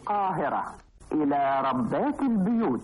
القاهرة إلى ربات البيوت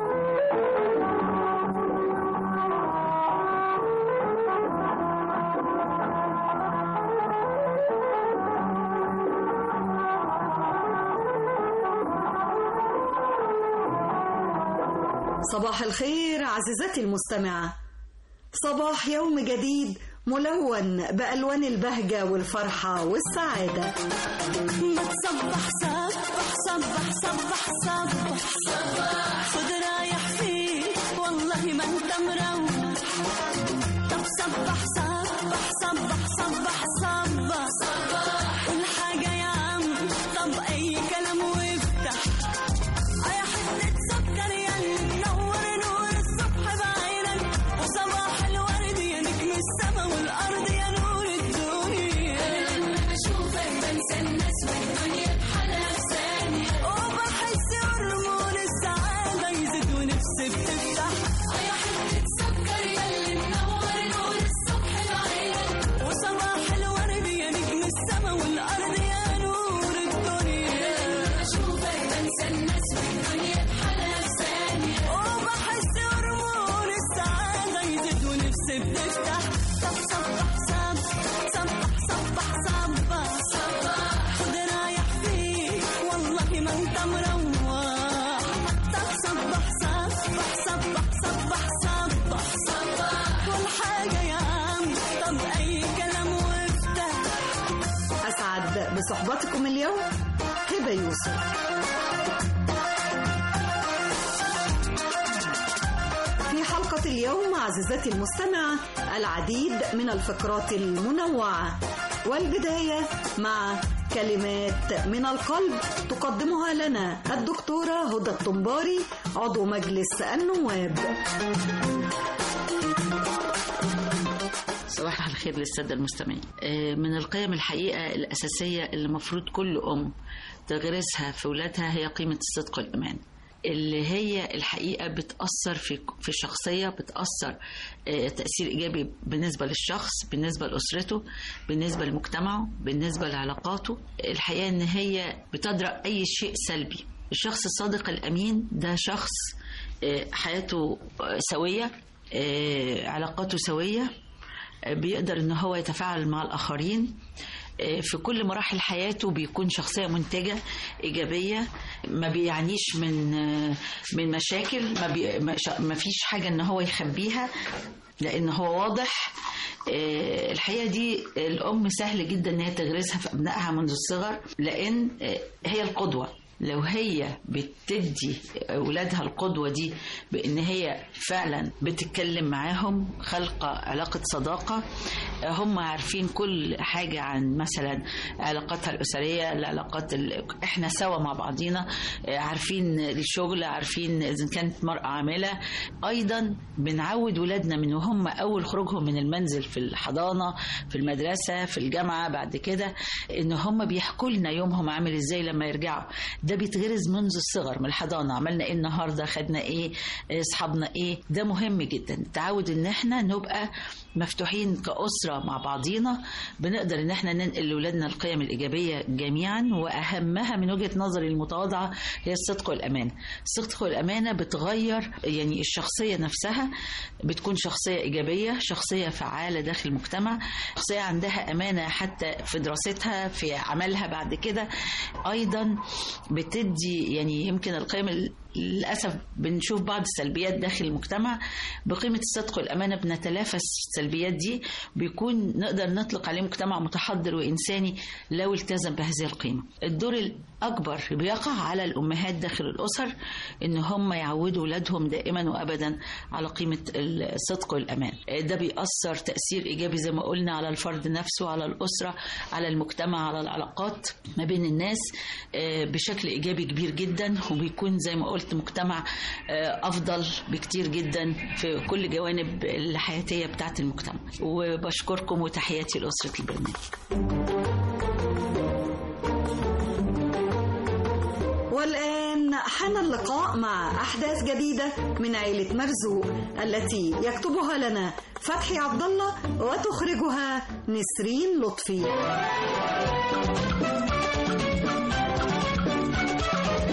صباح الخير عزيزتي المستمعة صباح يوم جديد ملون بألوان البهجة والفرحة والسعادة ما تصبح صبح صبح صبح صبح صبح خد رايح فيه والله ما انت مروح طب صبح صبح صبح صبح صبح صبح قول حاجة يا عم طب أي كلام وافتح يا حتة سكر يا اللي منور نور الصبح بعينك وصباح الورد يا نجم السما والأرض يا نور الدنيا بشوفك بنسى الناس والدنيا بحالها في ثانية وبحس هرمون السعادة يزيد ونفسي بتفتح يا حتة سكر يا اللي منور نور الصبح بعينك وصباح الورد يا نجم السما والأرض يا نور الدنيا بشوفك بنسى الناس والدنيا بحالها في ثانية وبحس هرمون السعادة يزيد ونفسي بتفتح طب صبح صبح صبح صبح صبح صبح خد رايح فيه والله ما انت مروح طب صبح صبح صبح صبح صبح صبح كل حاجة يا عم طب أي كلام وافتح أسعد بصحبتكم اليوم هبة يوسف في حلقة اليوم عزيزتي المستمعة العديد من الفقرات المنوعة والبداية مع كلمات من القلب تقدمها لنا الدكتورة هدى الطنباري عضو مجلس النواب صباح الخير للسادة المستمعين آه، من القيم الحقيقة الأساسية اللي المفروض كل أم تغرسها في ولادها هي قيمة الصدق والإيمان اللي هي الحقيقة بتأثر في في الشخصية بتأثر آه، تأثير إيجابي بالنسبة للشخص بالنسبة لأسرته بالنسبة لمجتمعه بالنسبة لعلاقاته الحقيقة إن هي بتدرأ أي شيء سلبي الشخص الصادق الأمين ده شخص آه، حياته آه، سوية آه، علاقاته سوية بيقدر ان هو يتفاعل مع الاخرين في كل مراحل حياته بيكون شخصية منتجة إيجابية ما بيعنيش من من مشاكل ما, بي ما فيش حاجة إن هو يخبيها لأن هو واضح آه، الحقيقة دي الأم سهل جدا إن هي تغرسها في أبنائها منذ الصغر لأن آه، هي القدوة لو هي بتدي أولادها القدوة دي بإن هي فعلا بتتكلم معاهم خلق علاقة صداقة آه، هم عارفين كل حاجة عن مثلا علاقاتها الأسرية العلاقات ال... إحنا سوا مع بعضينا آه، عارفين الشغل عارفين إذا كانت مرأة عاملة أيضا بنعود ولادنا من وهم أول خروجهم من المنزل في الحضانة في المدرسة في الجامعة بعد كده إن هم بيحكوا لنا يومهم عامل إزاي لما يرجعوا ده بيتغرز منذ الصغر من الحضانة عملنا إيه النهاردة خدنا إيه آه، أصحابنا إيه ده مهم جدا التعود إن إحنا نبقى مفتوحين كأسرة مع بعضينا بنقدر إن إحنا ننقل لأولادنا القيم الإيجابية جميعا وأهمها من وجهة نظري المتواضعة هي الصدق والأمانة الصدق والأمانة بتغير يعني الشخصية نفسها بتكون شخصية إيجابية شخصية فعالة داخل المجتمع شخصية عندها أمانة حتى في دراستها في عملها بعد كده أيضا بتدي يعني يمكن القيم ال- للأسف بنشوف بعض السلبيات داخل المجتمع بقيمة الصدق والأمانة بنتلافى السلبيات دي بيكون نقدر نطلق عليه مجتمع متحضر وإنساني لو التزم بهذه القيمة الدور الأكبر بيقع على الأمهات داخل الأسر إن هم يعودوا أولادهم دائما وأبدا على قيمة الصدق والأمان ده بيأثر تأثير إيجابي زي ما قلنا على الفرد نفسه على الأسرة على المجتمع على العلاقات ما بين الناس آه، بشكل إيجابي كبير جدا وبيكون زي ما قلت مجتمع آه، أفضل بكتير جدا في كل جوانب الحياتية بتاعت المجتمع وبشكركم وتحياتي لأسرة البرنامج والآن حان اللقاء مع أحداث جديدة من عيلة مرزوق التي يكتبها لنا فتحي عبد الله وتخرجها نسرين لطفي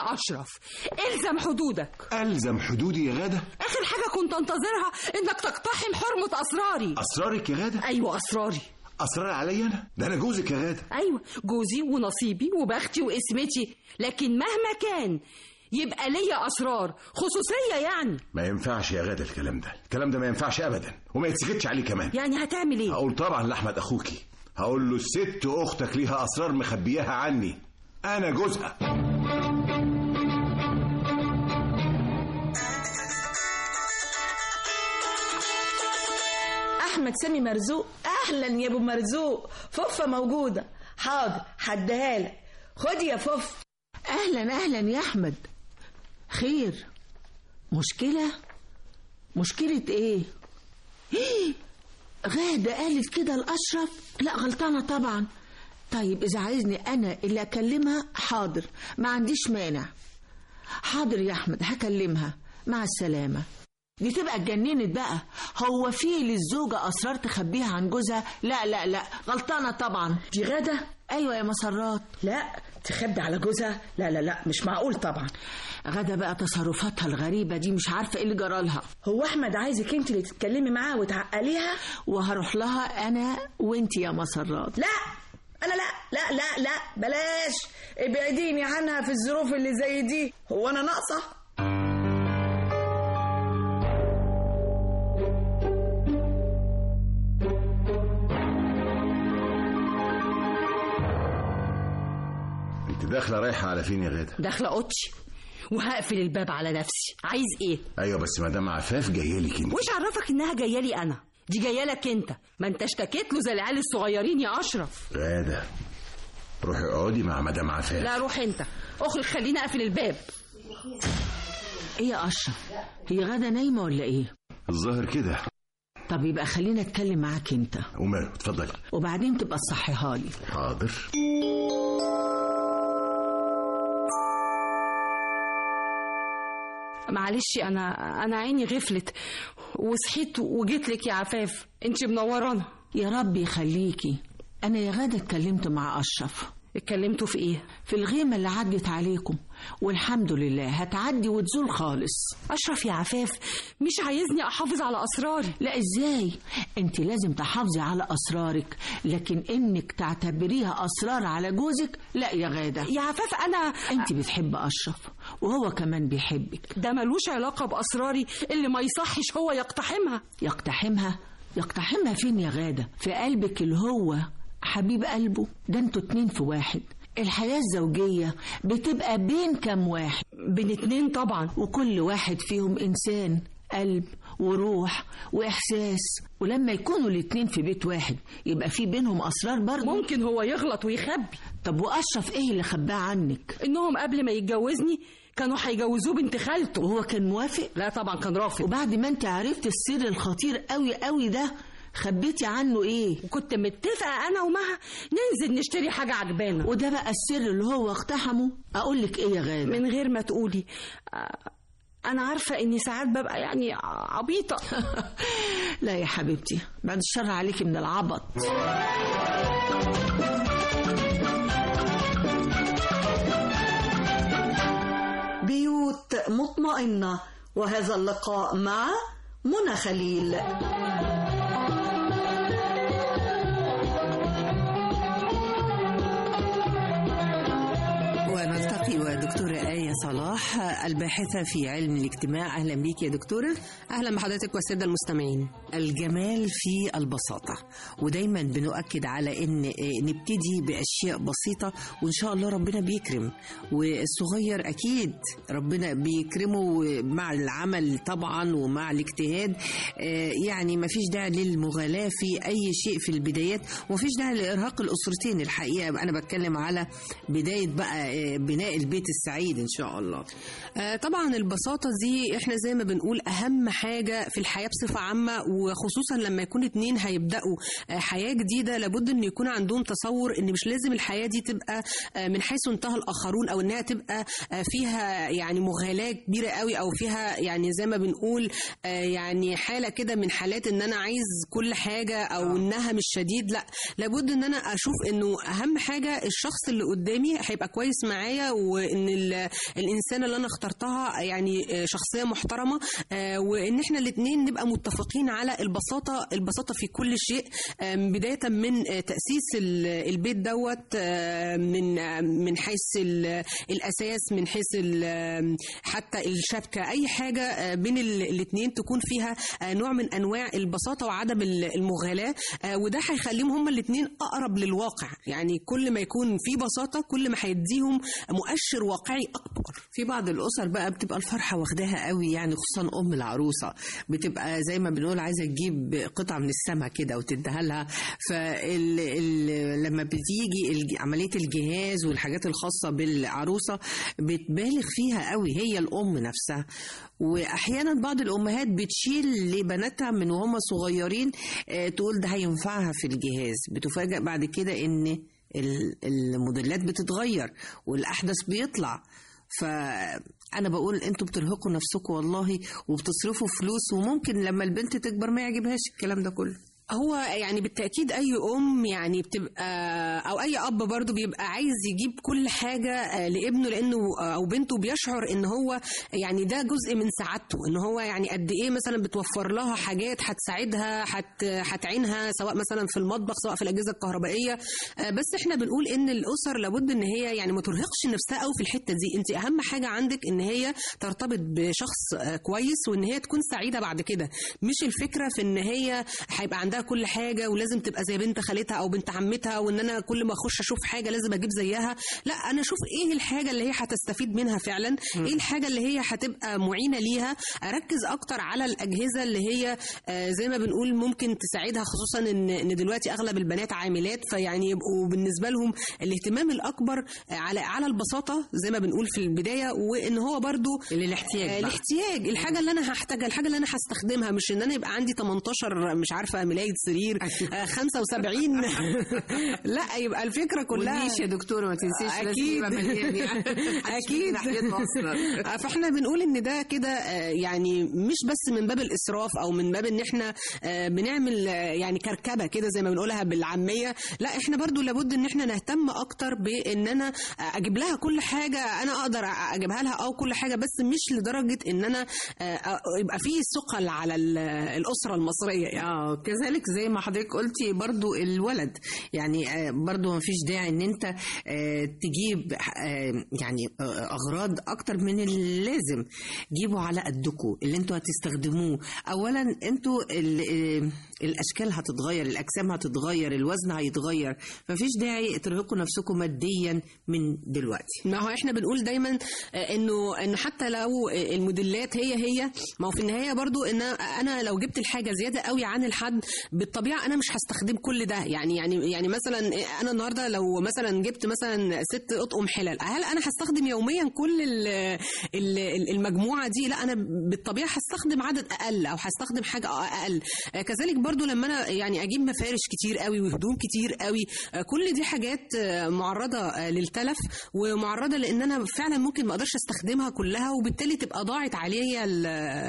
يا أشرف الزم حدودك ألزم حدودي يا غادة آخر حاجة كنت أنتظرها إنك تقتحم حرمة أسراري أسرارك يا غادة أيوة أسراري أسرار عليا أنا ده أنا جوزك يا غادة أيوة جوزي ونصيبي وبختي واسمتي لكن مهما كان يبقى ليا أسرار خصوصية يعني ما ينفعش يا غادة الكلام ده الكلام ده ما ينفعش أبدا وما يتسكتش عليه كمان يعني هتعمل إيه؟ هقول طبعا لأحمد أخوكي هقول له الست أختك ليها أسرار مخبياها عني أنا جوزها احمد سامي مرزوق اهلا يا ابو مرزوق فوفه موجوده حاضر حدها لك خد يا فوف اهلا اهلا يا احمد خير مشكله مشكله ايه إيه؟ غاده قالت كده لاشرف لا غلطانه طبعا طيب اذا عايزني انا اللي اكلمها حاضر ما عنديش مانع حاضر يا احمد هكلمها مع السلامه دي تبقى اتجننت بقى هو في للزوجة أسرار تخبيها عن جوزها لا لا لا غلطانة طبعا دي غاده أيوة يا مسرات لا تخبي على جوزها لا لا لا مش معقول طبعا غدا بقى تصرفاتها الغريبة دي مش عارفة ايه اللي جرالها هو احمد عايزك انت اللي تتكلمي معاه وتعقليها وهروح لها أنا وانت يا مسرات لا انا لا لا لا لا بلاش ابعديني عنها في الظروف اللي زي دي هو انا ناقصه أنت داخلة رايحة على فين يا غادة داخلة أوضتي وهقفل الباب على نفسي عايز إيه؟ أيوة بس مدام عفاف جاية لك أنت وش عرفك إنها جاية لي أنا؟ دي جاية لك أنت ما أنت اشتكيت له زي العيال الصغيرين يا أشرف غادة روحي اقعدي مع مدام عفاف لا روح أنت اخرج خليني أقفل الباب ايه يا أشرف هي غدا نايمة ولا ايه الظاهر كده طب يبقى خلينا اتكلم معاك انت وماله اتفضلي وبعدين تبقى تصحيها لي حاضر معلش أنا أنا عيني غفلت وصحيت وجيت لك يا عفاف أنت منورانا يا رب يخليكي انا يا غدا اتكلمت مع اشرف اتكلمتوا في إيه؟ في الغيمة اللي عدت عليكم والحمد لله هتعدي وتزول خالص أشرف يا عفاف مش عايزني أحافظ على أسراري لا ازاي انت لازم تحافظي على اسرارك لكن انك تعتبريها اسرار على جوزك لا يا غادة يا عفاف أنا انت بتحب اشرف وهو كمان بيحبك ده ملوش علاقة بأسراري اللي ما يصحش هو يقتحمها يقتحمها يقتحمها فين يا غادة في قلبك اللي هو حبيب قلبه ده انتوا اتنين في واحد الحياة الزوجية بتبقى بين كام واحد بين اتنين طبعا وكل واحد فيهم إنسان قلب وروح وإحساس ولما يكونوا الاتنين في بيت واحد يبقى في بينهم أسرار برضه ممكن هو يغلط ويخبي طب وأشرف إيه اللي خباه عنك إنهم قبل ما يتجوزني كانوا هيجوزوه بنت خالته وهو كان موافق لا طبعا كان رافض وبعد ما انت عرفت السر الخطير قوي قوي ده خبيتي عنه ايه وكنت متفقة أنا ومها ننزل نشتري حاجة عجبانا وده بقى السر اللي هو اقتحمه اقول لك ايه يا غاده من غير ما تقولي آه، أنا عارفة إني ساعات ببقى يعني عبيطة لا يا حبيبتي بعد الشر عليكي من العبط بيوت مطمئنة وهذا اللقاء مع منى خليل ونلتقي ودكتورة آية صلاح الباحثة في علم الاجتماع أهلا بيك يا دكتورة اهلا بحضرتك والساده المستمعين الجمال في البساطة ودايما بنؤكد على ان نبتدي بأشياء بسيطة وإن شاء الله ربنا بيكرم والصغير أكيد ربنا بيكرمه مع العمل طبعا ومع الاجتهاد آه، يعني ما فيش داعي للمغالاة في أي شيء في البدايات وما فيش داعي لإرهاق الأسرتين الحقيقة أنا بتكلم على بداية بقى آه، بناء البيت السعيد إن شاء الله آه، طبعا البساطه دي احنا زي ما بنقول اهم حاجه في الحياه بصفه عامه وخصوصا لما يكون اتنين هيبداوا آه، حياه جديده لابد ان يكون عندهم تصور ان مش لازم الحياه دي تبقى آه، من حيث انتهى الاخرون او انها تبقى آه، فيها يعني مغالاه كبيره قوي او فيها يعني زي ما بنقول آه، يعني حاله كده من حالات ان انا عايز كل حاجه او انها مش شديد لا لابد ان انا اشوف انه اهم حاجه الشخص اللي قدامي هيبقى كويس معايا وان ال- الانسانه اللي انا اخترتها يعني آه، شخصيه محترمه آه، وان احنا الاثنين نبقى متفقين على البساطه البساطه في كل شيء آه، بدايه من آه، تاسيس ال- البيت دوت آه، من آه، من حيث ال- الاساس من حيث ال- حتى الشبكه اي حاجه آه، بين الاثنين تكون فيها آه، نوع من انواع البساطه وعدم ال- المغالاه آه، وده هيخليهم هما الاثنين اقرب للواقع يعني كل ما يكون في بساطه كل ما هيديهم مؤشر واقعي اكبر في بعض الاسر بقى بتبقى الفرحه واخداها قوي يعني خصوصا ام العروسه بتبقى زي ما بنقول عايزه تجيب قطعه من السماء كده وتديها لها فال ال- لما بتيجي الج- عمليه الجهاز والحاجات الخاصه بالعروسه بتبالغ فيها قوي هي الام نفسها واحيانا بعض الامهات بتشيل لبناتها من وهم صغيرين آه، تقول ده هينفعها في الجهاز بتفاجئ بعد كده ان ال- الموديلات بتتغير والاحدث بيطلع فانا بقول انتوا بترهقوا نفسكم والله وبتصرفوا فلوس وممكن لما البنت تكبر ما يعجبهاش الكلام ده كله هو يعني بالتأكيد أي أم يعني بتبقى أو أي أب برضو بيبقى عايز يجيب كل حاجة آه، لابنه لأنه آه، أو بنته بيشعر إن هو يعني ده جزء من سعادته إن هو يعني قد إيه مثلا بتوفر لها حاجات هتساعدها هت هتعينها سواء مثلا في المطبخ سواء في الأجهزة الكهربائية آه، بس إحنا بنقول إن الأسر لابد إن هي يعني ما ترهقش نفسها قوي في الحتة دي أنت أهم حاجة عندك إن هي ترتبط بشخص آه، كويس وإن هي تكون سعيدة بعد كده مش الفكرة في إن هي هيبقى عندها كل حاجة ولازم تبقى زي بنت خالتها أو بنت عمتها وإن أنا كل ما أخش أشوف حاجة لازم أجيب زيها لا أنا أشوف إيه الحاجة اللي هي هتستفيد منها فعلا إيه الحاجة اللي هي هتبقى معينة ليها أركز أكتر على الأجهزة اللي هي آه، زي ما بنقول ممكن تساعدها خصوصا إن إن دلوقتي أغلب البنات عاملات فيعني يبقوا بالنسبة لهم الاهتمام الأكبر آه، على على البساطة زي ما بنقول في البداية وإن هو برضو للاحتياج بقى. الاحتياج الحاجة اللي أنا هحتاجها الحاجة اللي أنا هستخدمها مش إن أنا يبقى عندي 18 مش عارفة ملاية سرير آه، 75 لا يبقى الفكرة كلها والنيش يا دكتورة ما تنسيش لازم أكيد يبقى مليان يعني. أكيد ناحيته أصلاً. آه، فاحنا بنقول ان ده كده آه، يعني مش بس من باب الاسراف او من باب ان احنا آه، بنعمل آه، يعني كركبه كده زي ما بنقولها بالعاميه لا احنا برضو لابد ان احنا نهتم اكتر بان انا آه، اجيب لها كل حاجه انا اقدر اجيبها لها او كل حاجه بس مش لدرجه ان انا آه، يبقى في ثقل على ال- الاسره المصريه يعني اه كذلك زي ما حضرتك قلتي برضو الولد يعني آه، برضو ما فيش داعي ان انت آه، تجيب آه، يعني آه، اغراض اكتر من اللازم جيبوا على قدكم اللي انتوا هتستخدموه اولا انتوا ال- آه، الاشكال هتتغير الاجسام هتتغير الوزن هيتغير مفيش داعي ترهقوا نفسكم ماديا من دلوقتي ما هو احنا بنقول دايما آه، انه انه حتى لو آه، الموديلات هي هي ما هو في النهايه برضو ان انا لو جبت الحاجه زياده قوي عن الحد بالطبيعه انا مش هستخدم كل ده يعني يعني يعني مثلا انا النهارده لو مثلا جبت مثلا ست اطقم حلل هل انا هستخدم يوميا كل ال- ال- المجموعه دي لا انا بالطبيعه هستخدم عدد اقل او هستخدم حاجه اقل آه، كذلك برضو لما انا يعني اجيب مفارش كتير قوي وهدوم كتير قوي آه، كل دي حاجات آه، معرضه آه، للتلف ومعرضه لان انا فعلا ممكن ما اقدرش استخدمها كلها وبالتالي تبقى ضاعت عليا ال-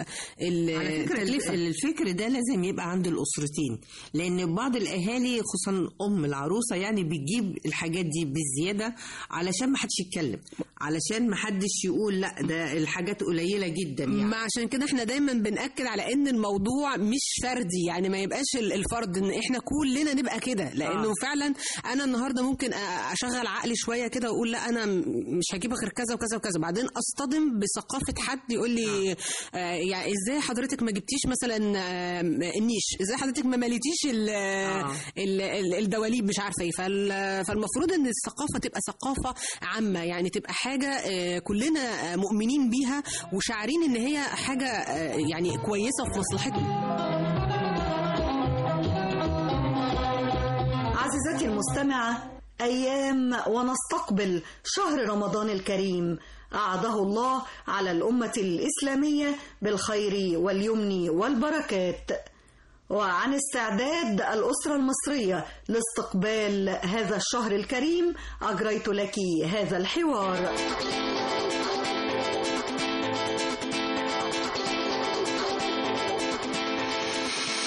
ال- على فكرة التكلفه الفكر ده لازم يبقى عند الأسرتين لأن بعض الأهالي خصوصا أم العروسة يعني بتجيب الحاجات دي بالزيادة علشان ما حدش يتكلم علشان ما حدش يقول لا ده الحاجات قليلة جدا يعني ما عشان كده احنا دايما بنأكد على ان الموضوع مش فردي يعني ما يبقاش ال- الفرد ان احنا كلنا نبقى كده لانه آه. فعلا انا النهارده ممكن أ- اشغل عقلي شويه كده واقول لا انا م- مش هجيب غير كذا وكذا وكذا بعدين اصطدم بثقافه حد يقول لي آه. يعني ازاي حضرتك ما جبتيش مثلا آه، النيش ازاي حضرتك ما مليتيش ال- ال- ال- الدواليب مش عارفه ايه فال- فالمفروض ان الثقافه تبقى ثقافه عامه يعني تبقى حاجه آه، كلنا آه، مؤمنين بيها وشاعرين ان هي حاجه آه، يعني كويسه في مصلحتنا عزيزتي المستمعة أيام ونستقبل شهر رمضان الكريم أعاده الله على الأمة الإسلامية بالخير واليمن والبركات وعن استعداد الأسرة المصرية لاستقبال هذا الشهر الكريم أجريت لك هذا الحوار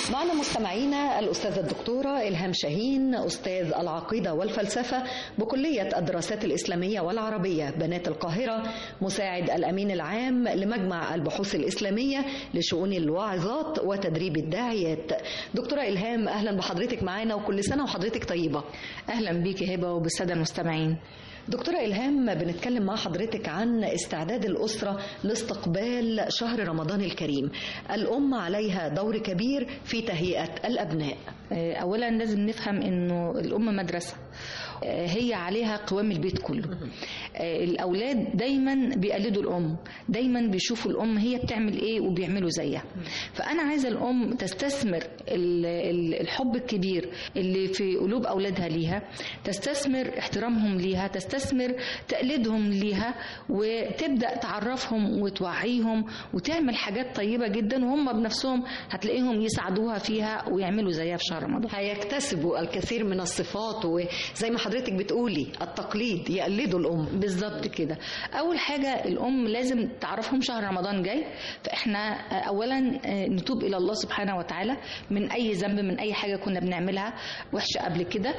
معنا مستمعينا الأستاذة الدكتورة إلهام شاهين أستاذ العقيدة والفلسفة بكلية الدراسات الإسلامية والعربية بنات القاهرة مساعد الأمين العام لمجمع البحوث الإسلامية لشؤون الواعظات وتدريب الداعيات دكتورة إلهام أهلا بحضرتك معانا وكل سنة وحضرتك طيبة أهلا بيكي هبة وبالسادة المستمعين دكتورة إلهام بنتكلم مع حضرتك عن استعداد الأسرة لاستقبال شهر رمضان الكريم الأم عليها دور كبير في تهيئة الأبناء أولا لازم نفهم أنه الأم مدرسة هي عليها قوام البيت كله الأولاد دايما بيقلدوا الأم دايما بيشوفوا الأم هي بتعمل إيه وبيعملوا زيها فأنا عايزة الأم تستثمر الحب الكبير اللي في قلوب أولادها ليها تستثمر احترامهم ليها تستثمر تقليدهم ليها وتبدأ تعرفهم وتوعيهم وتعمل حاجات طيبة جدا وهم بنفسهم هتلاقيهم يساعدوها فيها ويعملوا زيها في شهر رمضان هيكتسبوا الكثير من الصفات وزي ما حضرتك بتقولي التقليد يقلدوا الأم بالظبط كده أول حاجة الأم لازم تعرفهم شهر رمضان جاي فإحنا أولا نتوب إلى الله سبحانه وتعالى من أي ذنب من أي حاجة كنا بنعملها وحشة قبل كده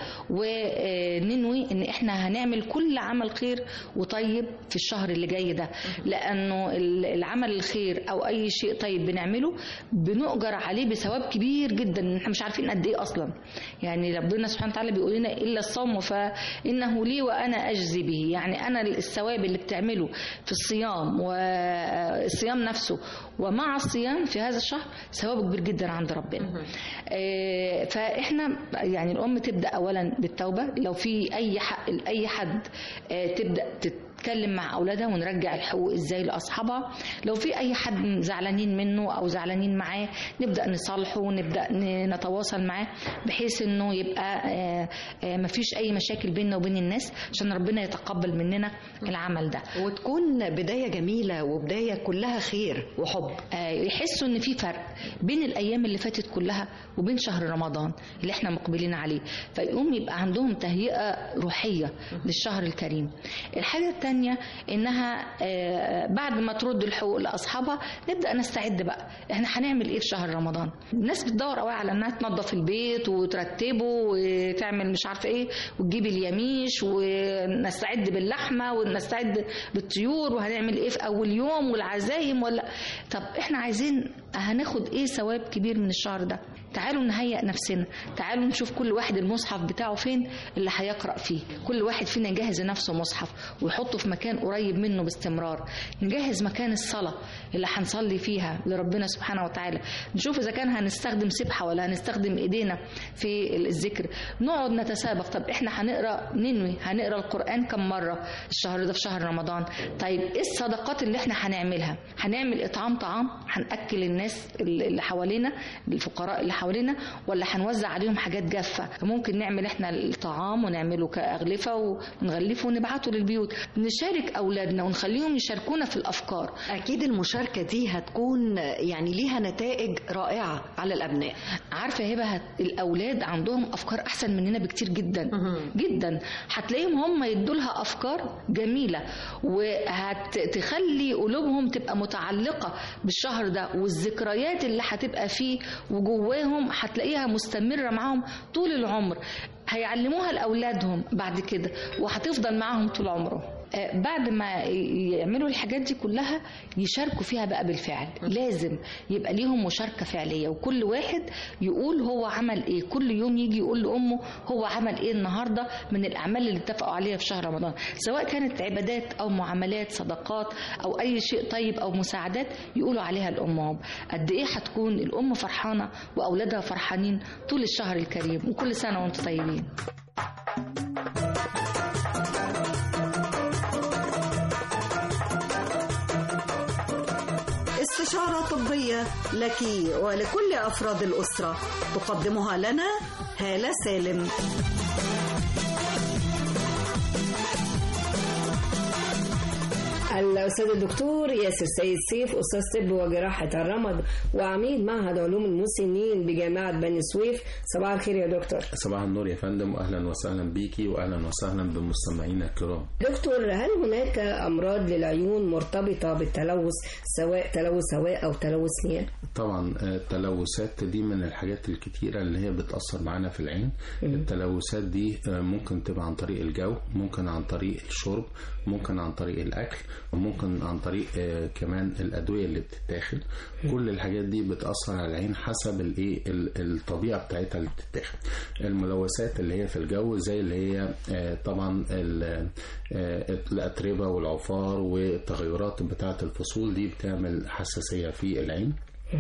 وننوي إن إحنا هنعمل كل عمل خير وطيب في الشهر اللي جاي ده لأنه العمل الخير أو أي شيء طيب بنعمله بنؤجر عليه بثواب كبير جدا احنا مش عارفين قد إيه أصلا يعني ربنا سبحانه وتعالى بيقول لنا إلا الصوم فإنه لي وأنا أجزي به يعني أنا الثواب اللي بتعمله في الصيام والصيام نفسه ومع الصيام في هذا الشهر ثوابه كبير جدا عند ربنا فإحنا يعني الأم تبدأ أولا بالتوبة لو في أي حق لأي حد تبدأ تتكلم مع اولادها ونرجع الحقوق ازاي لاصحابها لو في اي حد زعلانين منه او زعلانين معاه نبدا نصالحه ونبدا نتواصل معاه بحيث انه يبقى مفيش اي مشاكل بيننا وبين الناس عشان ربنا يتقبل مننا العمل ده وتكون بدايه جميله وبدايه كلها خير وحب يحسوا ان في فرق بين الايام اللي فاتت كلها وبين شهر رمضان اللي احنا مقبلين عليه فيقوم يبقى عندهم تهيئه روحيه للشهر الكريم الحاجه الثانيه انها بعد ما ترد الحقوق لاصحابها نبدا نستعد بقى احنا هنعمل ايه في شهر رمضان الناس بتدور قوي على انها تنظف البيت وترتبه وتعمل مش عارفه ايه وتجيب اليميش ونستعد باللحمه ونستعد بالطيور وهنعمل ايه في اول يوم والعزايم ولا طب احنا عايزين هناخد ايه ثواب كبير من الشهر ده تعالوا نهيئ نفسنا تعالوا نشوف كل واحد المصحف بتاعه فين اللي هيقرأ فيه كل واحد فينا يجهز لنفسه مصحف ويحطه في مكان قريب منه باستمرار نجهز مكان الصلاة اللي هنصلي فيها لربنا سبحانه وتعالى نشوف إذا كان هنستخدم سبحة ولا هنستخدم إيدينا في الذكر نقعد نتسابق طب إحنا هنقرأ ننوي هنقرأ القرآن كم مرة الشهر ده في شهر رمضان طيب إيه الصدقات اللي إحنا هنعملها هنعمل إطعام طعام هنأكل الناس اللي حوالينا الفقراء اللي حوالينا ولا هنوزع عليهم حاجات جافة ممكن نعمل احنا الطعام ونعمله كأغلفة ونغلفه ونبعته للبيوت نشارك أولادنا ونخليهم يشاركونا في الأفكار أكيد المشاركة دي هتكون يعني ليها نتائج رائعة على الأبناء عارفة هبة الأولاد عندهم أفكار أحسن مننا بكتير جدا جدا هتلاقيهم هم يدوا لها أفكار جميلة وهتخلي قلوبهم تبقى متعلقة بالشهر ده والذكريات اللي هتبقى فيه وجواهم هتلاقيها مستمرة معاهم طول العمر هيعلموها لأولادهم بعد كده وهتفضل معاهم طول عمرهم بعد ما يعملوا الحاجات دي كلها يشاركوا فيها بقى بالفعل لازم يبقى ليهم مشاركة فعلية وكل واحد يقول هو عمل ايه كل يوم يجي يقول لأمه هو عمل ايه النهاردة من الأعمال اللي اتفقوا عليها في شهر رمضان سواء كانت عبادات أو معاملات صدقات أو أي شيء طيب أو مساعدات يقولوا عليها الأمهم قد ايه هتكون الأم فرحانة وأولادها فرحانين طول الشهر الكريم وكل سنة وانتم طيبين استشارة طبية لك ولكل أفراد الأسرة تقدمها لنا هالة سالم الأستاذ الدكتور ياسر سيد سيف أستاذ طب وجراحة الرمد وعميد معهد علوم المسنين بجامعة بني سويف صباح الخير يا دكتور صباح النور يا فندم واهلا وسهلا بيكي واهلا وسهلا بمستمعينا الكرام دكتور هل هناك أمراض للعيون مرتبطة بالتلوث سواء تلوث هواء أو تلوث مياه؟ طبعا آه، التلوثات دي من الحاجات الكتيرة اللي هي بتأثر معانا في العين التلوثات دي آه، ممكن تبقى عن طريق الجو ممكن عن طريق الشرب ممكن عن طريق الأكل وممكن عن طريق آه، كمان الأدوية اللي بتتاخد كل الحاجات دي بتأثر على العين حسب الايه ال- الطبيعة بتاعتها اللي بتتاخد الملوثات اللي هي في الجو زي اللي هي آه، طبعا ال- آه، الأتربة والعفار والتغيرات بتاعة الفصول دي بتعمل حساسية في العين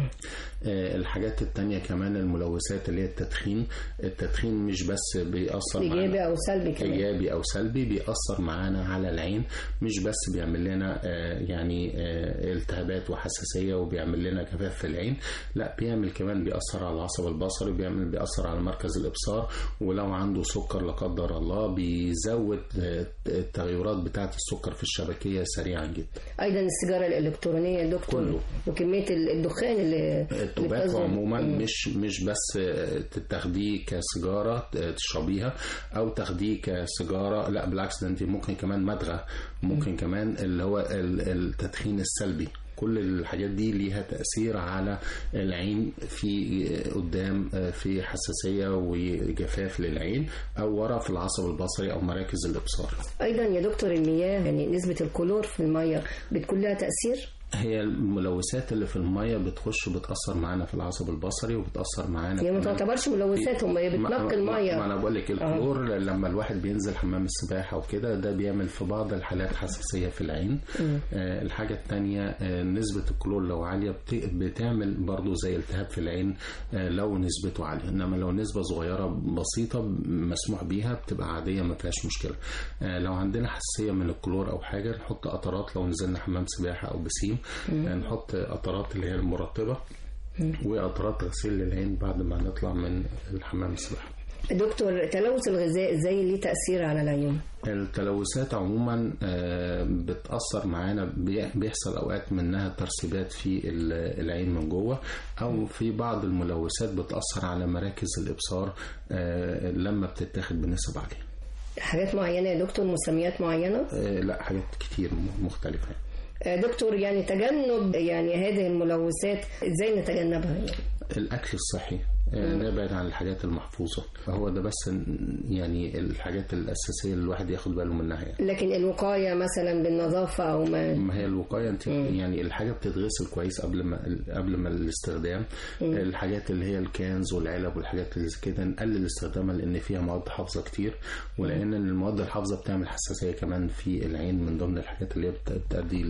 آه، الحاجات التانية كمان الملوثات اللي هي التدخين التدخين مش بس بيأثر إيجابي معانا- أو سلبي كمان ايجابي او سلبي بيأثر معانا على العين مش بس بيعمل لنا آه، يعني آه، التهابات وحساسيه وبيعمل لنا جفاف في العين لا بيعمل كمان بيأثر على العصب البصري بيعمل بيأثر على مركز الابصار ولو عنده سكر لا قدر الله بيزود آه، التغيرات بتاعه السكر في الشبكيه سريعا جدا أيضا السيجارة الإلكترونية يا دكتور كله. وكمية الدخان اللي اللي التوباكو بتصدر. عموما مم. مش مش بس آه، تاخديه كسيجاره آه، تشربيها او تاخديه كسيجاره لا بالعكس ده انت ممكن كمان مدغى ممكن كمان اللي هو ال- التدخين السلبي كل الحاجات دي ليها تأثير على العين في آه، قدام آه، في حساسية وجفاف للعين أو ورا في العصب البصري أو مراكز الإبصار أيضا يا دكتور المياه يعني نسبة الكلور في المية بتكون لها تأثير؟ هي الملوثات اللي في المية بتخش بتأثر معانا في العصب البصري وبتأثر معانا هي ما كمان تعتبرش ملوثات هم هي ما- بتنقي ما- المية ما انا بقول لك الكلور لما الواحد بينزل حمام السباحه وكده ده بيعمل في بعض الحالات حساسيه في العين مم. آه الحاجه الثانيه آه نسبه الكلور لو عاليه بت- بتعمل برضو زي التهاب في العين آه لو نسبته عاليه انما لو نسبه صغيره بسيطه مسموح بيها بتبقى عاديه ما فيهاش مشكله آه لو عندنا حساسيه من الكلور او حاجه نحط قطرات لو نزلنا حمام سباحه او بسيم مم. آه نحط قطرات اللي هي المرطبه وقطرات غسيل للعين بعد ما نطلع من الحمام السباحه دكتور تلوث الغذاء ازاي ليه تأثير على العيون؟ التلوثات عموما آه، بتأثر معانا بي- بيحصل أوقات منها ترسيبات في ال- العين من جوه أو في بعض الملوثات بتأثر على مراكز الإبصار آه، لما بتتاخد بنسب عالية حاجات معينة يا دكتور مسميات معينة؟ آه، لا حاجات كتير م- مختلفة آه، دكتور يعني تجنب يعني هذه الملوثات ازاي نتجنبها يعني؟ الأكل الصحي آه، نبعد عن الحاجات المحفوظة هو ده بس يعني الحاجات الأساسية اللي الواحد ياخد باله منها يعني. لكن الوقاية مثلا بالنظافة او ما ما هي الوقايه انت يعني الحاجه بتتغسل كويس قبل ما قبل ما الاستخدام مم. الحاجات اللي هي الكنز والعلب والحاجات اللي زي كده نقلل استخدامها لان فيها مواد حافظه كتير ولان المواد الحافظه بتعمل حساسيه كمان في العين من ضمن الحاجات اللي هي بت- بتؤدي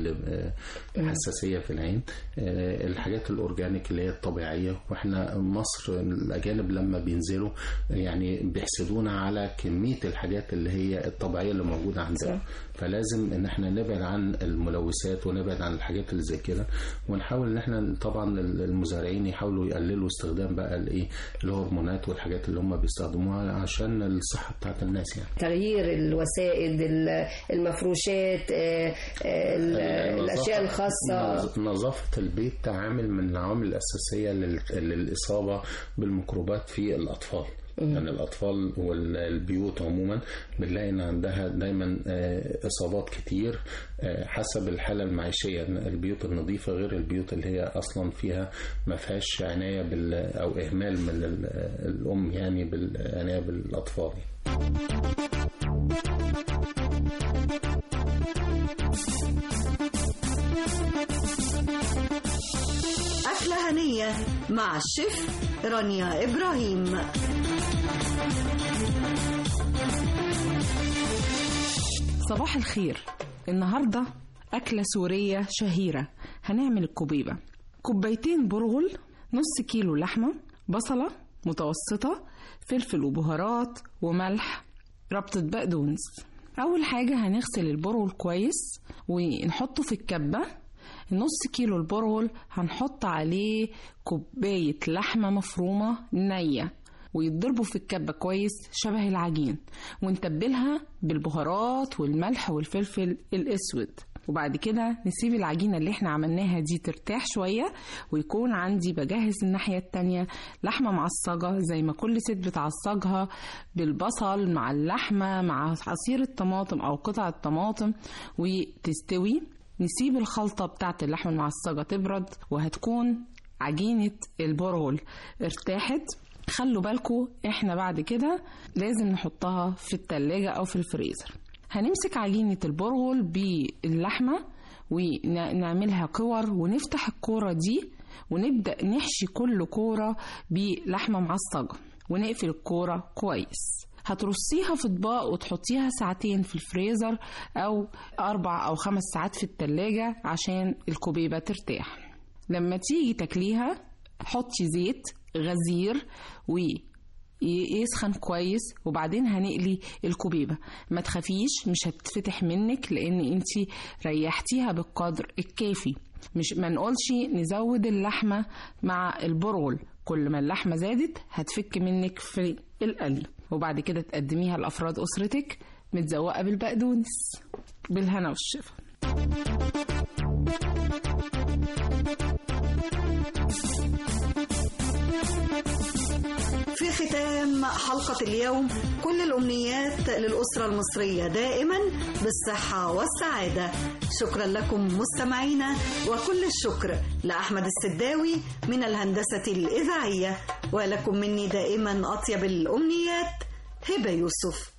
لحساسيه في العين آه، الحاجات الاورجانيك اللي هي الطبيعيه واحنا مصر الاجانب لما بينزلوا يعني بيحسدونا على كميه الحاجات اللي هي الطبيعيه اللي موجوده عندنا فلازم ان احنا نبعد عن الملوثات ونبعد عن الحاجات اللي زي كده ونحاول ان احنا طبعا المزارعين يحاولوا يقللوا استخدام بقى الايه الهرمونات والحاجات اللي هم بيستخدموها عشان الصحه بتاعت الناس يعني تغيير الوسائد ال- المفروشات آه، آه، ال- الاشياء الخاصة نظ- نظافة البيت عامل من العوامل الأساسية لل- للإصابة بالميكروبات في الأطفال يعني الأطفال والبيوت عموما بنلاقي إن عندها دايما آه، إصابات كتير آه، حسب الحالة المعيشية إن البيوت النظيفة غير البيوت اللي هي أصلا فيها ما فيهاش عناية بال أو إهمال من ال- الأم يعني بالعناية بالأطفال أكلة هنية مع الشيف رانيا إبراهيم صباح الخير النهاردة أكلة سورية شهيرة هنعمل الكوبيبة كوبايتين برغل نص كيلو لحمة بصلة متوسطة فلفل وبهارات وملح ربطة بقدونس أول حاجة هنغسل البرغل كويس ونحطه في الكبة نص كيلو البرغل هنحط عليه كوباية لحمة مفرومة نية ويتضربوا في الكبة كويس شبه العجين ونتبلها بالبهارات والملح والفلفل الأسود وبعد كده نسيب العجينة اللي احنا عملناها دي ترتاح شوية ويكون عندي بجهز الناحية التانية لحمة معصجة زي ما كل ست بتعصجها بالبصل مع اللحمة مع عصير الطماطم أو قطع الطماطم وتستوي نسيب الخلطة بتاعت اللحمة المعصجة تبرد وهتكون عجينة البرغل ارتاحت خلوا بالكم احنا بعد كده لازم نحطها في التلاجة او في الفريزر هنمسك عجينة البرغل باللحمة ونعملها كور ونفتح الكورة دي ونبدأ نحشي كل كورة بلحمة معصجة ونقفل الكورة كويس هترصيها في اطباق وتحطيها ساعتين في الفريزر او اربع او خمس ساعات في التلاجة عشان الكوبيبة ترتاح لما تيجي تاكليها حطي زيت غزير ويسخن كويس وبعدين هنقلي الكوبيبة ما تخافيش مش هتفتح منك لان انتي ريحتيها بالقدر الكافي مش ما نقولش نزود اللحمة مع البرغل كل ما اللحمة زادت هتفك منك في القلي وبعد كده تقدميها لأفراد أسرتك متزوقة بالبقدونس بالهنا والشفا في ختام حلقة اليوم كل الأمنيات للأسرة المصرية دائما بالصحة والسعادة شكرا لكم مستمعينا وكل الشكر لأحمد السداوي من الهندسة الإذاعية ولكم مني دائما أطيب الأمنيات هبة يوسف